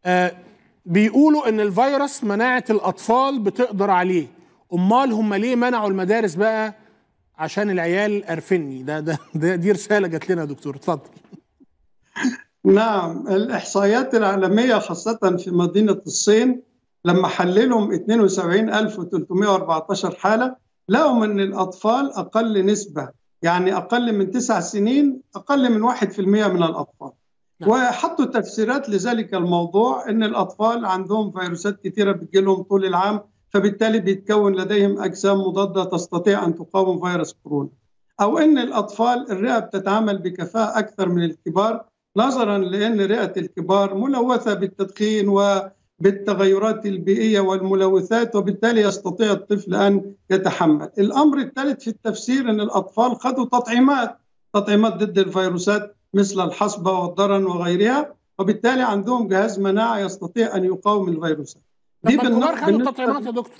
آه بيقولوا ان الفيروس مناعه الاطفال بتقدر عليه امال هم ليه منعوا المدارس بقى عشان العيال قرفني ده, ده, ده دي رساله جات لنا يا دكتور اتفضل نعم الإحصائيات العالمية خاصة في مدينة الصين لما حللهم 72314 حالة لقوا أن الأطفال أقل نسبة يعني أقل من تسع سنين أقل من واحد في المية من الأطفال نعم. وحطوا تفسيرات لذلك الموضوع أن الأطفال عندهم فيروسات كثيرة بتجيلهم طول العام فبالتالي بيتكون لديهم أجسام مضادة تستطيع أن تقاوم فيروس كورونا أو أن الأطفال الرئة بتتعامل بكفاءة أكثر من الكبار نظرا لأن رئة الكبار ملوثة بالتدخين وبالتغيرات البيئية والملوثات وبالتالي يستطيع الطفل أن يتحمل الأمر الثالث في التفسير أن الأطفال خذوا تطعيمات تطعيمات ضد الفيروسات مثل الحصبة والضرن وغيرها وبالتالي عندهم جهاز مناعة يستطيع أن يقاوم الفيروسات دي الكبار خدوا التطعيمات يا دكتور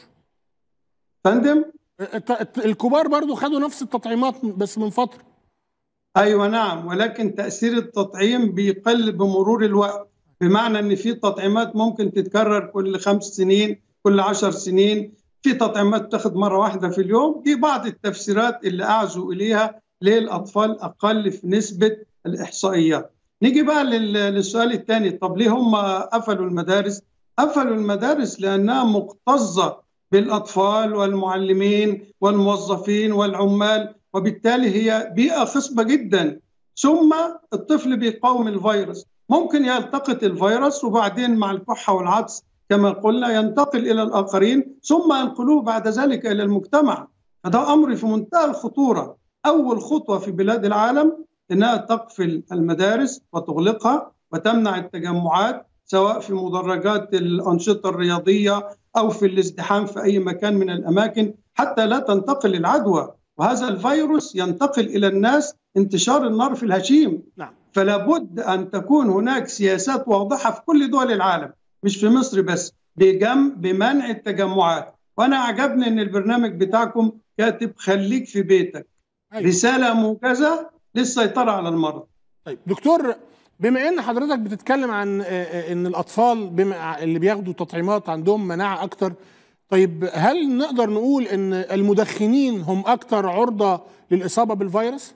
فندم الكبار برضو خدوا نفس التطعيمات بس من فتره ايوه نعم ولكن تاثير التطعيم بيقل بمرور الوقت بمعنى ان في تطعيمات ممكن تتكرر كل خمس سنين كل عشر سنين في تطعيمات تاخد مره واحده في اليوم دي بعض التفسيرات اللي اعزوا اليها ليه الاطفال اقل في نسبه الاحصائيات نيجي بقى للسؤال الثاني طب ليه هم قفلوا المدارس قفلوا المدارس لانها مكتظه بالاطفال والمعلمين والموظفين والعمال وبالتالي هي بيئه خصبه جدا ثم الطفل بيقاوم الفيروس ممكن يلتقط الفيروس وبعدين مع الكحه والعطس كما قلنا ينتقل الى الاخرين ثم ينقلوه بعد ذلك الى المجتمع هذا امر في منتهى الخطوره اول خطوه في بلاد العالم انها تقفل المدارس وتغلقها وتمنع التجمعات سواء في مدرجات الانشطه الرياضيه او في الازدحام في اي مكان من الاماكن حتى لا تنتقل العدوى وهذا الفيروس ينتقل الى الناس انتشار النار في الهشيم نعم. فلا بد ان تكون هناك سياسات واضحه في كل دول العالم مش في مصر بس بجم بمنع التجمعات وانا عجبني ان البرنامج بتاعكم كاتب خليك في بيتك أيوة. رساله موجزه للسيطره على المرض طيب دكتور بما ان حضرتك بتتكلم عن ان الاطفال بما اللي بياخدوا تطعيمات عندهم مناعه اكتر طيب هل نقدر نقول ان المدخنين هم اكثر عرضه للاصابه بالفيروس؟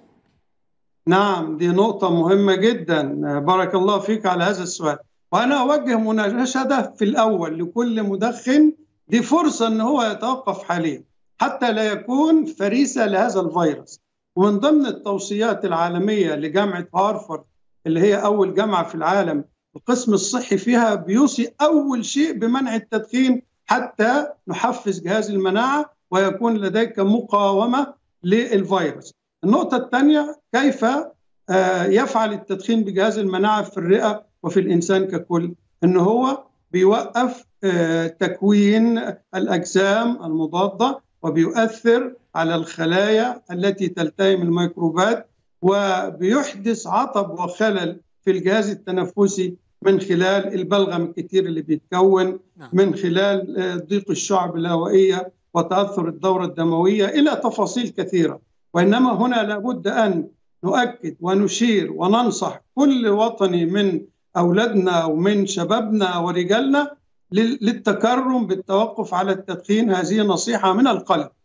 نعم دي نقطة مهمة جدا بارك الله فيك على هذا السؤال وأنا أوجه مناشدة في الأول لكل مدخن دي فرصة أن هو يتوقف حاليا حتى لا يكون فريسة لهذا الفيروس ومن ضمن التوصيات العالمية لجامعة هارفارد اللي هي أول جامعة في العالم القسم الصحي فيها بيوصي أول شيء بمنع التدخين حتى نحفز جهاز المناعه ويكون لديك مقاومه للفيروس. النقطه الثانيه كيف يفعل التدخين بجهاز المناعه في الرئه وفي الانسان ككل؟ ان هو بيوقف تكوين الاجسام المضاده وبيؤثر على الخلايا التي تلتئم الميكروبات وبيحدث عطب وخلل في الجهاز التنفسي من خلال البلغم الكثير اللي بيتكون من خلال ضيق الشعب الهوائية وتأثر الدورة الدموية إلى تفاصيل كثيرة وإنما هنا لابد أن نؤكد ونشير وننصح كل وطني من أولادنا ومن شبابنا ورجالنا للتكرم بالتوقف على التدخين هذه نصيحة من القلب